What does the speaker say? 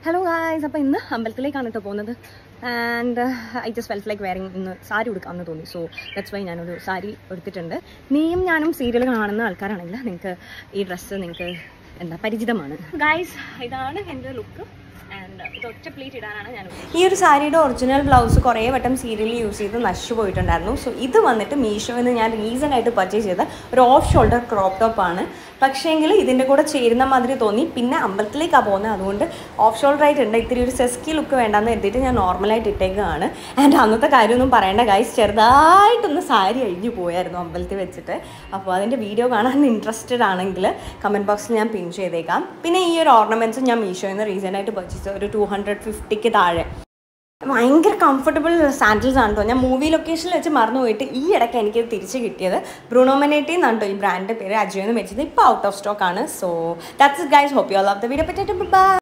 hello guys അപ്പോൾ ഇന്ന് അമ്പലത്തിലേക്കാണ് കേട്ടോ പോകുന്നത് and I just felt like wearing ഇന്ന് സാരി ഉടുക്കാമെന്ന് തോന്നി സോ ദറ്റ്സ് വൈ ഞാനൊരു സാരി എടുത്തിട്ടുണ്ട് നീയും ഞാനും സീരിയൽ കാണുന്ന ആൾക്കാരാണെങ്കിൽ നിങ്ങൾക്ക് ഈ ഡ്രസ്സ് നിങ്ങൾക്ക് എന്താ പരിചിതമാണ് ഗായ്സ് ഇതാണ് എൻ്റെ ലുക്ക് ആൻഡ് ഇത് ഒറ്റ പ്ലേറ്റ് ഇടാനാണ് ഞാൻ ഈ ഒരു സാരിയുടെ ഒറിജിനൽ ബ്ലൗസ് കുറേ വട്ടം സീരിയൽ യൂസ് ചെയ്ത് നശിച്ചു പോയിട്ടുണ്ടായിരുന്നു സോ ഇത് വന്നിട്ട് മീഷോയിൽ നിന്ന് ഞാൻ റീസൺ ആയിട്ട് പർച്ചേസ് ചെയ്ത ഒരു ഓഫ് ഷോൾഡർ ക്രോപ്പ് ടോപ്പാണ് പക്ഷേങ്കിൽ ഇതിൻ്റെ കൂടെ ചേരുന്ന മാതിരി തോന്നി പിന്നെ അമ്പലത്തിലേക്കാണ് പോകുന്നത് അതുകൊണ്ട് ഓഫ് ഷോൾഡർ ആയിട്ടുണ്ട് ഇത്തിരി ഒരു സെസ്കി ലുക്ക് വേണ്ടാന്ന് കരുതിയിട്ട് ഞാൻ നോർമലായിട്ട് ഇട്ടേക്കാണ് ആൻഡ് അന്നത്തെ കാര്യമൊന്നും പറയേണ്ട ഗൈസ് ചെറുതായിട്ടൊന്ന് സാരി അഴിഞ്ഞു പോയായിരുന്നു അമ്പലത്തിൽ വെച്ചിട്ട് അപ്പോൾ അതിൻ്റെ വീഡിയോ കാണാൻ ഇൻട്രസ്റ്റഡ് ആണെങ്കിൽ കമൻറ്റ് ബോക്സിൽ ഞാൻ പിൻ ചെയ്തേക്കാം പിന്നെ ഈ ഒരു ഓർണമെൻറ്റ്സ് ഞാൻ മീഷോയിൽ നിന്ന് റീസൺ ആയിട്ട് പർച്ചേസ് ഒരു ടു ഹൺഡ്രഡ് ഫിഫ്റ്റിക്ക് താഴെ ഭയങ്കര കംഫർട്ടബിൾ സാൻഡിൽസ് ആണ് കേട്ടോ ഞാൻ മൂവി ലൊക്കേഷനിൽ വെച്ച് മറന്നു പോയിട്ട് ഈ ഇടയ്ക്ക് എനിക്ക് തിരിച്ച് കിട്ടിയത് ബ്രൂണോമനേറ്റി എന്നാണ് കേട്ടോ ഈ ബ്രാൻഡിൻ്റെ പേര് അജിയോന്ന് മേടിച്ചത് ഇപ്പോൾ ഔട്ട് ഓഫ് സ്റ്റോക്ക് ആണ് so that's guys hope you love the video പറ്റിയിട്ട് ബൈ